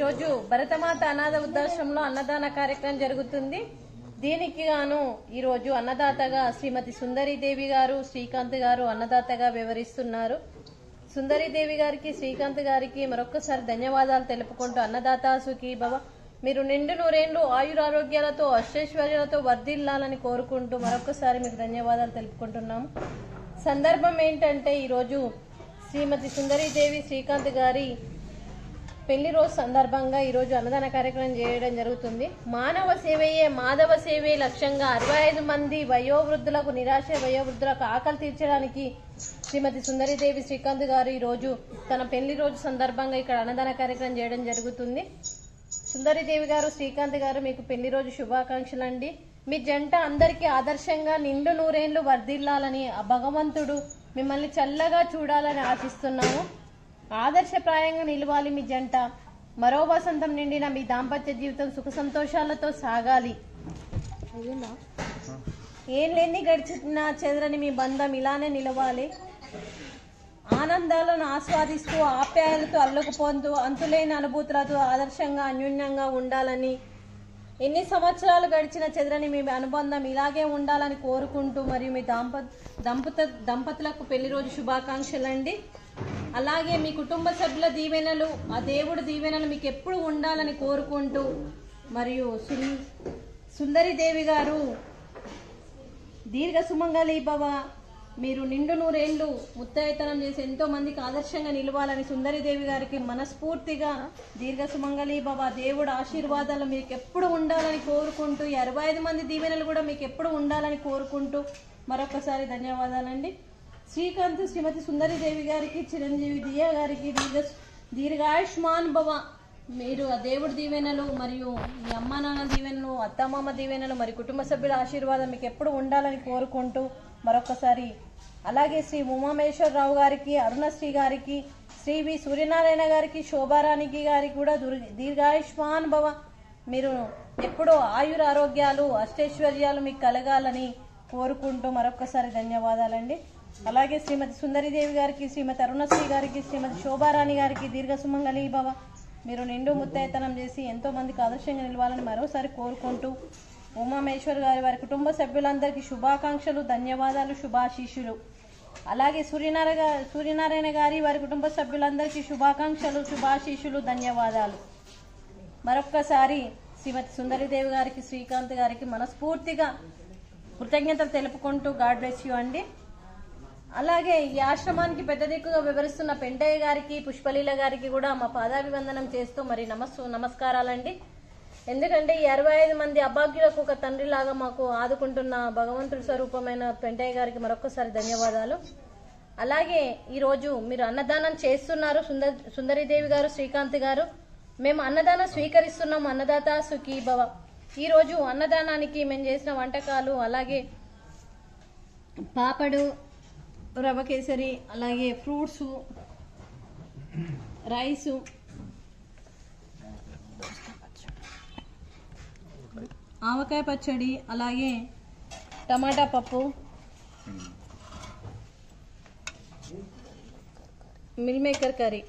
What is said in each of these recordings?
ఈరోజు భరతమాత అనాథ వృద్ధాశ్రమంలో అన్నదాన కార్యక్రమం జరుగుతుంది దీనికి గాను ఈరోజు అన్నదాతగా శ్రీమతి సుందరీదేవి గారు శ్రీకాంత్ గారు అన్నదాతగా వివరిస్తున్నారు సుందరీదేవి గారికి శ్రీకాంత్ గారికి మరొక్కసారి ధన్యవాదాలు తెలుపుకుంటూ అన్నదాత సుఖీ భవ మీరు నిండు నూరేళ్లు ఆయురారోగ్యాలతో అష్టైశ్వర్యాలతో వర్ధిల్లాలని కోరుకుంటూ మరొకసారి మీకు ధన్యవాదాలు తెలుపుకుంటున్నాము సందర్భం ఏంటంటే ఈరోజు శ్రీమతి సుందరీదేవి శ్రీకాంత్ గారి పెళ్లి రోజు సందర్భంగా ఈరోజు అన్నదాన కార్యక్రమం చేయడం జరుగుతుంది మానవ సేవయే మాధవ సేవే లక్ష్యంగా అరవై ఐదు మంది వయోవృద్ధులకు నిరాశ వయోవృద్ధులకు ఆకలి తీర్చడానికి శ్రీమతి సుందరీదేవి శ్రీకాంత్ గారు ఈరోజు తన పెళ్లి రోజు సందర్భంగా ఇక్కడ అన్నదాన కార్యక్రమం చేయడం జరుగుతుంది సుందరీదేవి గారు శ్రీకాంత్ గారు మీకు పెళ్లి రోజు శుభాకాంక్షలు అండి మీ జంట అందరికీ ఆదర్శంగా నిండు నూరేళ్లు వర్ధిల్లాలని ఆ భగవంతుడు మిమ్మల్ని చల్లగా చూడాలని ఆశిస్తున్నాము ఆదర్శప్రాయంగా నిలవాలి మీ జంట మరో వసంతం నిండిన మీ దాంపత్య జీవితం సుఖ సంతోషాలతో సాగాలి ఏం లేని గడిచిన చెదరని మీ బంధం ఇలానే నిలవాలి ఆనందాలను ఆస్వాదిస్తూ ఆప్యాయలతో అల్లుకుపోతూ అంతులేని అనుభూతులతో ఆదర్శంగా అన్యోన్యంగా ఉండాలని ఎన్ని సంవత్సరాలు గడిచిన చెదరని మీ అనుబంధం ఇలాగే ఉండాలని కోరుకుంటూ మరియు మీ దాంప దంపత దంపతులకు పెళ్లి రోజు శుభాకాంక్షలండి అలాగే మీ కుటుంబ సభ్యుల దీవెనలు ఆ దేవుడి దీవెనలు మీకు ఎప్పుడు ఉండాలని కోరుకుంటూ మరియు సుం- సుందరిదేవి గారు దీర్ఘ సుమంగళి భవ మీరు నిండు నూరేళ్లు ముత్తైతనం చేసి ఎంతో మందికి ఆదర్శంగా నిలవాలని సుందరిదేవి గారికి మనస్ఫూర్తిగా దీర్ఘ సుమంగళి భవ దేవుడు ఆశీర్వాదాలు మీకు ఎప్పుడు ఉండాలని కోరుకుంటూ ఈ అరవై ఐదు మంది దీవెనలు కూడా మీకు ఎప్పుడు ఉండాలని కోరుకుంటూ మరొకసారి ధన్యవాదాలండి శ్రీకాంత్ శ్రీమతి సుందరిదేవి గారికి చిరంజీవి దియా గారికి దీర్ఘ దీర్ఘాయుష్మాన్ భవ మీరు ఆ దేవుడి దీవెనలు మరియు మీ అమ్మ నాన్న దీవెనలు అత్తమామ దీవెనలు మరి కుటుంబ సభ్యుల ఆశీర్వాదం మీకు ఎప్పుడు ఉండాలని కోరుకుంటూ మరొకసారి అలాగే శ్రీ ఉమామేశ్వరరావు గారికి అరుణశ్రీ గారికి శ్రీ వి సూర్యనారాయణ గారికి శోభారాణికి గారికి కూడా దుర్- దీర్ఘాయుష్మాన్ భవ మీరు ఎప్పుడూ ఆయుర ఆరోగ్యాలు అష్టైశ్వర్యాలు మీకు కలగాలని కోరుకుంటూ మరొకసారి ధన్యవాదాలండి అలాగే శ్రీమతి సుందరిదేవి గారికి శ్రీమతి అరుణశ్రీ గారికి శ్రీమతి శోభారాణి గారికి దీర్ఘ సుమంగళి భవ మీరు నిండు ముత్తైతనం చేసి ఎంతో మందికి ఆదర్శంగా నిలవాలని మరోసారి కోరుకుంటూ ఉమామేశ్వర్ గారి వారి కుటుంబ సభ్యులందరికీ శుభాకాంక్షలు ధన్యవాదాలు శుభాశీషులు అలాగే సూర్యనారాయణ గా- సూర్యనారాయణ గారి వారి కుటుంబ సభ్యులందరికీ శుభాకాంక్షలు శుభాశీషులు ధన్యవాదాలు మరొక్కసారి శ్రీమతి సుందరిదేవి గారికి శ్రీకాంత్ గారికి మనస్ఫూర్తిగా కృతజ్ఞతలు తెలుపుకుంటూ గాడ్ బ్లెస్ యూ అండి అలాగే ఈ ఆశ్రమానికి పెద్ద దిక్కుగా వివరిస్తున్న పెంటయ్య గారికి పుష్పలీల గారికి కూడా మా పాదాభివందనం చేస్తూ మరి నమస్సు నమస్కారాలండి ఎందుకంటే ఈ అరవై ఐదు మంది అభాగ్యులకు ఒక తండ్రిలాగా మాకు ఆదుకుంటున్న భగవంతుడి స్వరూపమైన పెంటయ్య గారికి మరొకసారి ధన్యవాదాలు అలాగే ఈరోజు మీరు అన్నదానం చేస్తున్నారు సుందర్ సుందరీదేవి గారు శ్రీకాంత్ గారు మేము అన్నదానం స్వీకరిస్తున్నాం అన్నదాత సుఖీ భవ ఈరోజు అన్నదానానికి మేము చేసిన వంటకాలు అలాగే పాపడు రవ్వ కేసరి అలాగే ఫ్రూట్స్ రైసు ఆవకాయ పచ్చడి అలాగే టమాటా పప్పు మిల్ మేకర్ కర్రీ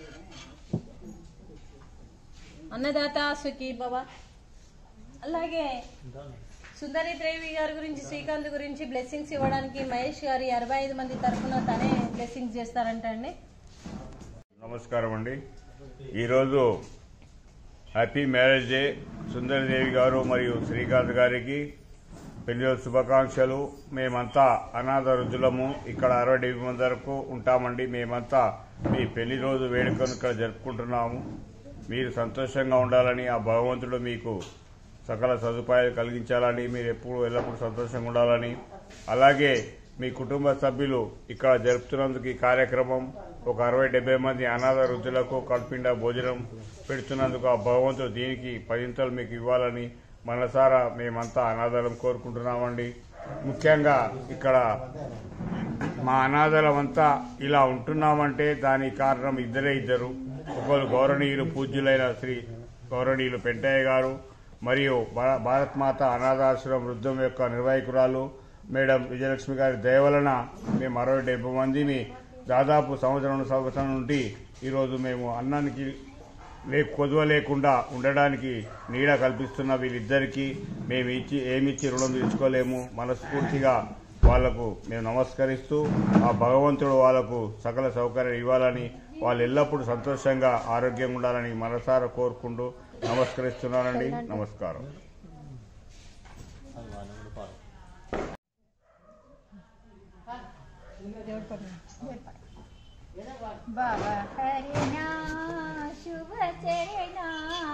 అన్నదాత సుఖీ భవ అలాగే సుందరి దేవి గారి గురించి శ్రీకాంత్ గురించి బ్లెస్సింగ్స్ ఇవ్వడానికి మహేష్ గారి అరవై ఐదు మంది తరఫున తనే బ్లెస్సింగ్స్ చేస్తారంట అండి నమస్కారం అండి ఈరోజు హ్యాపీ మ్యారేజ్ డే సుందరదేవి గారు మరియు శ్రీకాంత్ గారికి పెళ్లి రోజు శుభాకాంక్షలు మేమంతా అనాథ వృద్ధులము ఇక్కడ అరవై డెబ్బై మంది వరకు ఉంటామండి మేమంతా మీ పెళ్లి రోజు వేడుకను ఇక్కడ జరుపుకుంటున్నాము మీరు సంతోషంగా ఉండాలని ఆ భగవంతుడు మీకు సకల సదుపాయాలు కలిగించాలని మీరు ఎప్పుడు ఎల్లప్పుడూ సంతోషంగా ఉండాలని అలాగే మీ కుటుంబ సభ్యులు ఇక్కడ జరుపుతున్నందుకు ఈ కార్యక్రమం ఒక అరవై డెబ్బై మంది అనాథ వృద్ధులకు కడుపిండా భోజనం పెడుతున్నందుకు ఆ భగవంతుడు దీనికి పదింతలు మీకు ఇవ్వాలని మనసారా మేమంతా అనాథలం కోరుకుంటున్నామండి ముఖ్యంగా ఇక్కడ మా అనాథలమంతా ఇలా ఉంటున్నామంటే దానికి కారణం ఇద్దరే ఇద్దరు ఒకరు గౌరవనీయులు పూజ్యులైన శ్రీ గౌరవనీయులు పెంటయ్య గారు మరియు భా- భారత్ మాత అనాథాశ్రమం వృద్ధం యొక్క నిర్వాహకురాలు మేడం విజయలక్ష్మి గారి దయ వలన మేము అరవై డెబ్బై మందిని దాదాపు సంవత్సరం సంవత్సరం నుండి ఈరోజు మేము అన్నానికి లే కొదువ లేకుండా ఉండడానికి నీడ కల్పిస్తున్న వీళ్ళిద్దరికీ మేము ఇచ్చి ఏమిచ్చి రుణం తీర్చుకోలేము మనస్ఫూర్తిగా వాళ్లకు మేము నమస్కరిస్తూ ఆ భగవంతుడు వాళ్లకు సకల సౌకర్యం ఇవ్వాలని వాళ్ళు ఎల్లప్పుడూ సంతోషంగా ఆరోగ్యంగా ఉండాలని మనసారా కోరుకుంటూ నమస్కరిస్తున్నానండి నమస్కారం బాబా హరినా శుభ చరణా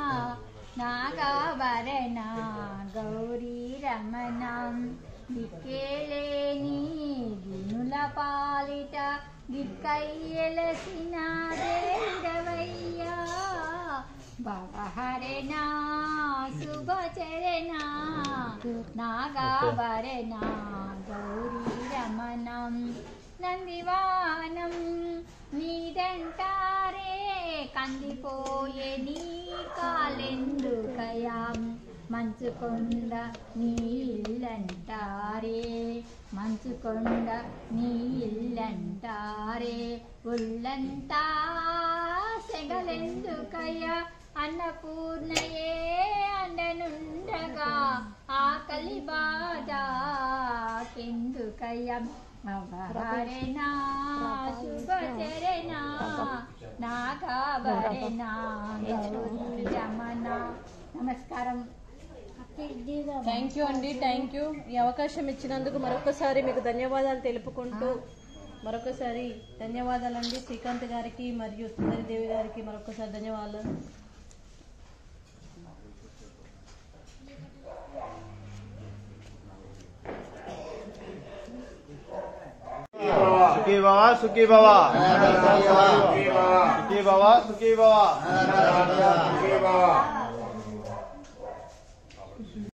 నాగాభరణా గౌరీ రమణం దిక్కేలేని దినుల పాలిట దిక్కయ్యలసిన దేవయ్యా బాబా హరినా శుభ చరణా నాగాభరణా గౌరీ రమణం నందివానం నీదంటారే కందిపోయే నీ కాలెందుకయాం మంచుకొండ నీ ఇల్లంటారే మంచుకొండ నీ ఇల్లంటారే ఒళ్ళంతా సెగలెందుకయ్యా అన్నపూర్ణయే అండనుండగా ఆకలి బాధ కెందుకయ్యా అవహరణా శుభచరణా నాగాభరణా గౌరీ రమణ నమస్కారం థ్యాంక్ యూ అండి థ్యాంక్ యూ ఈ అవకాశం ఇచ్చినందుకు మరొకసారి మీకు ధన్యవాదాలు తెలుపుకుంటూ మరొకసారి ధన్యవాదాలండి శ్రీకాంత్ గారికి మరియు సుందరిదేవి గారికి మరొకసారి ధన్యవాదాలు సుఖీ భవ సుఖీ భవ సుఖీ భవ సుఖీ భవ